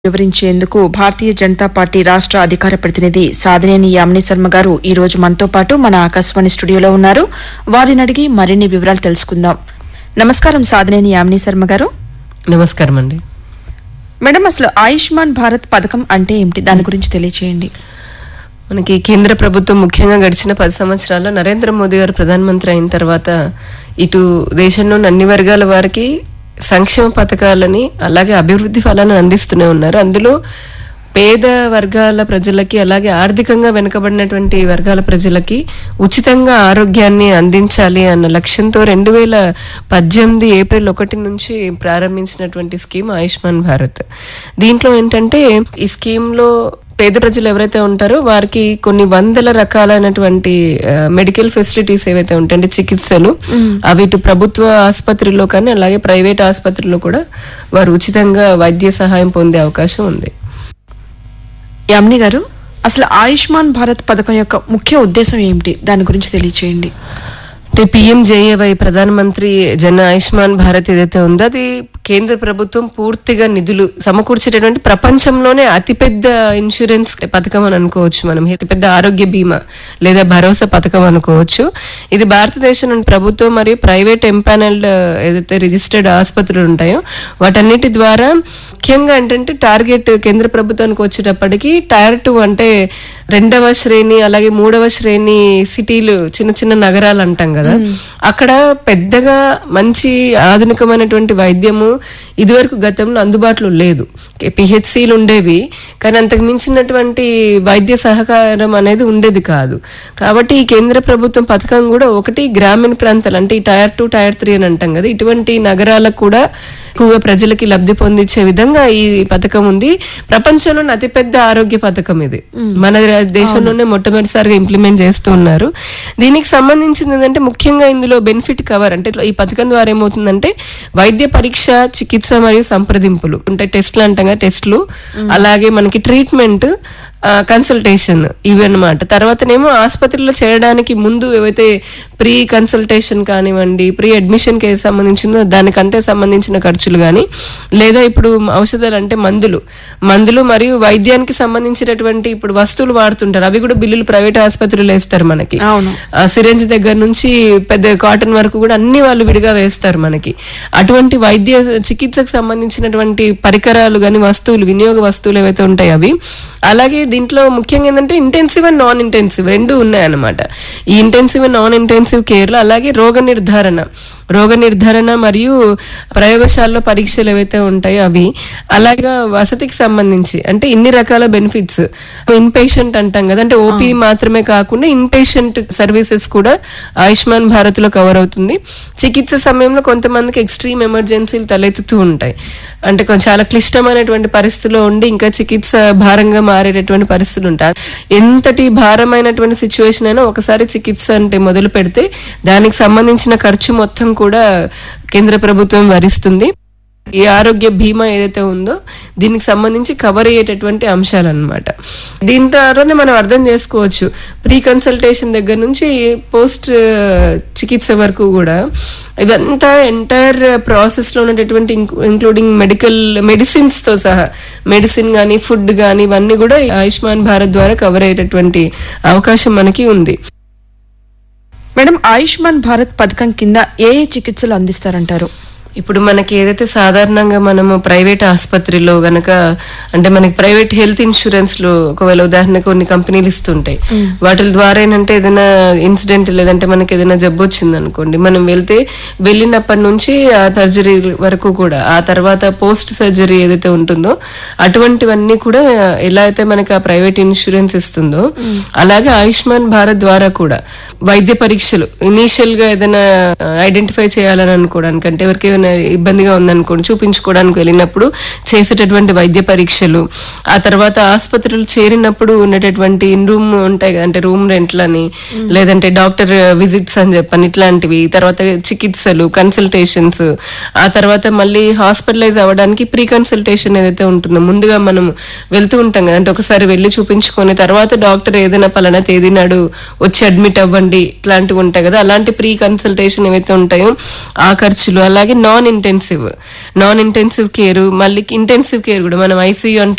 వివరించేందుకు భారతీయ Janata party రాష్ట అధికార ప్రతినిధి సాదినేని యామిని శర్మ గారు ఈ రోజు మనతో పాటు మన ఆకాశవాణి స్టూడియోలో ఉన్నారు వారిని అడిగి మరిన్ని వివరాలు తెలుసుకుందాం నమస్కారం సాదినేని యామిని శర్మ గారు నమస్కారం అండి మేడం అసలు ఆయుష్మాన్ భారత్ పథకం అంటే ఏమిటి దాని గురించి తెలియచేయండి మనకి కేంద్ర ప్రభుత్వం ముఖ్యంగా గడిచిన పది సంవత్సరాల్లో నరేంద్ర మోదీ గారు ప్రధానమంత్రి అయిన తర్వాత ఇటు దేశంలోని అన్ని వర్గాల వారికి సంక్షేమ పథకాలని అలాగే అభివృద్ధి ఫలాలను అందిస్తూనే ఉన్నారు అందులో పేద వర్గాల ప్రజలకి అలాగే ఆర్థికంగా వెనుకబడినటువంటి వర్గాల ప్రజలకి ఉచితంగా ఆరోగ్యాన్ని అందించాలి అన్న లక్ష్యంతో రెండు వేల పద్దెనిమిది ఏప్రిల్ ఒకటి నుంచి ప్రారంభించినటువంటి స్కీమ్ ఆయుష్మాన్ భారత్ దీంట్లో ఏంటంటే ఈ స్కీమ్ లో పేద ప్రజలు ఎవరైతే ఉంటారో వారికి కొన్ని వందల రకాలైనటువంటి ఆ, మెడికల్ ఫెసిలిటీస్ ఏవైతే ఉంటాయంటే చికిత్సలు అవి ఇటు ప్రభుత్వ ఆసుపత్రిలో కానీ అలాగే ప్రైవేట్ ఆసుపత్రిలో కూడా వారు ఉచితంగా వైద్య సహాయం పొందే అవకాశం ఉంది యామిని గారు అసలు ఆయుష్మాన్ భారత్ పథకం యొక్క ముఖ్య ఉద్దేశం ఏమిటి దాని గురించి తెలియచేయండి అంటే పిఎంజేఏవై ప్రధానమంత్రి జన ఆయుష్మాన్ భారత్ ఏదైతే ఉందో అది కేంద్ర ప్రభుత్వం పూర్తిగా నిధులు సమకూర్చేటటువంటి ప్రపంచంలోనే అతిపెద్ద ఇన్సూరెన్స్ పథకం అని అనుకోవచ్చు మనం అతిపెద్ద ఆరోగ్య బీమా లేదా భరోసా పథకం అనుకోవచ్చు ఇది భారతదేశంలోని ప్రభుత్వం మరియు ప్రైవేట్ ఎంపానల్డ్ ఏదైతే రిజిస్టర్డ్ ఆసుపత్రులు ఉంటాయో వాటన్నిటి ద్వారా ముఖ్యంగా ఏంటంటే టార్గెట్ కేంద్ర ప్రభుత్వానికి వచ్చేటప్పటికి టైర్ టూ అంటే రెండవ శ్రేణి అలాగే మూడవ శ్రేణి సిటీలు చిన్న చిన్న నగరాలు అంటాం కదా అక్కడ పెద్దగా మంచి ఆధునికమైనటువంటి వైద్యము ఇదివరకు గతంలో అందుబాటులో లేదు పిహెచ్సిలు ఉండేవి కానీ అంతకు మించినటువంటి వైద్య సహకారం అనేది ఉండేది కాదు కాబట్టి ఈ కేంద్ర ప్రభుత్వం పథకం కూడా ఒకటి గ్రామీణ ప్రాంతాలు అంటే ఈ టైర్ టూ టైర్ త్రీ అని అంటాం కదా ఇటువంటి నగరాలకు కూడా ఎక్కువగా ప్రజలకి లబ్ధి పొందించే విధంగా ఈ పథకం ఉంది ప్రపంచంలోని అతిపెద్ద ఆరోగ్య పథకం ఇది మన దేశంలోనే మొట్టమొదటిసారిగా ఇంప్లిమెంట్ చేస్తూ ఉన్నారు దీనికి సంబంధించింది ఏంటంటే ముఖ్యంగా ఇందులో బెనిఫిట్ కవర్ అంటే ఈ పథకం ద్వారా ఏమవుతుందంటే వైద్య పరీక్ష చికిత్స మరియు సంప్రదింపులు అంటే టెస్ట్లు అంటాం కదా టెస్ట్లు అలాగే మనకి ట్రీట్మెంట్ కన్సల్టేషన్ ఇవి అనమాట తర్వాతనేమో ఆసుపత్రిలో చేరడానికి ముందు ఏవైతే ప్రీ కన్సల్టేషన్ కానివ్వండి ప్రీ అడ్మిషన్ కి ఏది సంబంధించిందో దానికి అంతే సంబంధించిన ఖర్చులు కానీ లేదా ఇప్పుడు ఔషధాలు అంటే మందులు మందులు మరియు వైద్యానికి సంబంధించినటువంటి ఇప్పుడు వస్తువులు వాడుతుంటారు అవి కూడా బిల్లులు ప్రైవేట్ ఆసుపత్రులు వేస్తారు మనకి అవును ఆ సిరెంజ్ దగ్గర నుంచి పెద్ద కాటన్ వరకు కూడా అన్ని వాళ్ళు విడిగా వేస్తారు మనకి అటువంటి వైద్య చికిత్సకు సంబంధించినటువంటి పరికరాలు కానీ వస్తువులు వినియోగ వస్తువులు ఏవైతే ఉంటాయో అవి అలాగే దీంట్లో ముఖ్యంగా ఏంటంటే ఇంటెన్సివ్ అండ్ నాన్ ఇంటెన్సివ్ రెండు ఉన్నాయన్నమాట ఈ intensive and non intensive care లో అలాగే రోగ నిర్ధారణ రోగ నిర్ధారణ మరియు ప్రయోగశాలలో పరీక్షలు ఏవైతే ఉంటాయో అవి అలాగే వసతికి సంబంధించి అంటే ఇన్ని రకాల బెనిఫిట్స్ ఇన్ పేషెంట్ అంటాం కదా అంటే ఓపీ మాత్రమే కాకుండా ఇన్ పేషెంట్ సర్వీసెస్ కూడా ఆయుష్మాన్ భారత్ లో కవర్ అవుతుంది చికిత్స సమయంలో కొంతమందికి ఎక్స్ట్రీమ్ ఎమర్జెన్సీలు తలెత్తుతూ ఉంటాయి అంటే కొంచెం చాలా క్లిష్టమైనటువంటి పరిస్థితిలో ఉండి ఇంకా చికిత్స భారంగా మారేటటువంటి పరిస్థితులు ఉంటాయి ఎంతటి భారమైనటువంటి సిచ్యువేషన్ అయినా ఒకసారి చికిత్స అంటే మొదలు పెడితే దానికి సంబంధించిన ఖర్చు మొత్తం కూడా కేంద్ర ప్రభుత్వం భరిస్తుంది ఈ ఆరోగ్య బీమా ఏదైతే ఉందో దీనికి సంబంధించి కవర్ అయ్యేటటువంటి అంశాలు అనమాట దీని ద్వారానే మనం అర్థం చేసుకోవచ్చు ప్రీ కన్సల్టేషన్ దగ్గర నుంచి పోస్ట్ చికిత్స వరకు కూడా ఇదంతా ఎంటైర్ ప్రాసెస్ లో ఉన్నటువంటి ఇంక్లూడింగ్ మెడికల్ మెడిసిన్స్ తో సహా మెడిసిన్ గానీ ఫుడ్ గానీ ఇవన్నీ కూడా ఈ ఆయుష్మాన్ భారత్ ద్వారా కవర్ అయ్యేటటువంటి అవకాశం మనకి ఉంది మేడం ఆయుష్మాన్ భారత్ పథకం కింద ఏ ఏ చికిత్సలు అందిస్తారంటారు ఇప్పుడు మనకి ఏదైతే సాధారణంగా మనము ప్రైవేట్ ఆసుపత్రిలో గనక అంటే మనకి ప్రైవేట్ హెల్త్ ఇన్సూరెన్స్ లో ఒకవేళ ఉదాహరణకు కొన్ని కంపెనీలు ఇస్తుంటాయి వాటి ద్వారా ఏంటంటే ఏదైనా ఇన్సిడెంట్ లేదంటే మనకి ఏదైనా జబ్బు వచ్చింది అనుకోండి మనం వెళ్తే వెళ్ళినప్పటి నుంచి ఆ సర్జరీ వరకు కూడా ఆ తర్వాత పోస్ట్ సర్జరీ ఏదైతే ఉంటుందో అటువంటివన్నీ కూడా ఎలా అయితే మనకి ఆ ప్రైవేట్ ఇన్సూరెన్స్ ఇస్తుందో అలాగే ఆయుష్మాన్ భారత్ ద్వారా కూడా వైద్య పరీక్షలు ఇనీషియల్ గా ఏదైనా ఐడెంటిఫై చేయాలని అనుకోవడానికి అంటే ఎవరికి ఏమైనా ఇబ్బందిగా ఉందనుకోండి చూపించుకోవడానికి వెళ్ళినప్పుడు చేసేటటువంటి వైద్య పరీక్షలు ఆ తర్వాత ఆసుపత్రులు చేరినప్పుడు ఉండేటటువంటి ఇన్ రూమ్ ఉంటాయి కదా, అంటే రూమ్ రెంట్లని లేదంటే డాక్టర్ విజిట్స్ అని చెప్పని ఇట్లాంటివి తర్వాత చికిత్సలు కన్సల్టేషన్స్ ఆ తర్వాత మళ్ళీ హాస్పిటలైజ్ అవ్వడానికి ప్రీ కన్సల్టేషన్ ఏదైతే ఉంటుందో ముందుగా మనం వెళ్తూ ఉంటాం కదా అంటే ఒకసారి వెళ్ళి చూపించుకొని తర్వాత డాక్టర్ ఏదైనా పలానా తేదీ నాడు వచ్చి అడ్మిట్ అవ్వండి ఇట్లాంటివి ఉంటాయి కదా అలాంటి ప్రీ కన్సల్టేషన్ ఏవైతే ఉంటాయో ఆ ఖర్చులు అలాగే non intensive non intensive care మళ్ళీ ఇంటెన్సివ్ కేర్ కూడా మనం ఐసీయూ అంటూ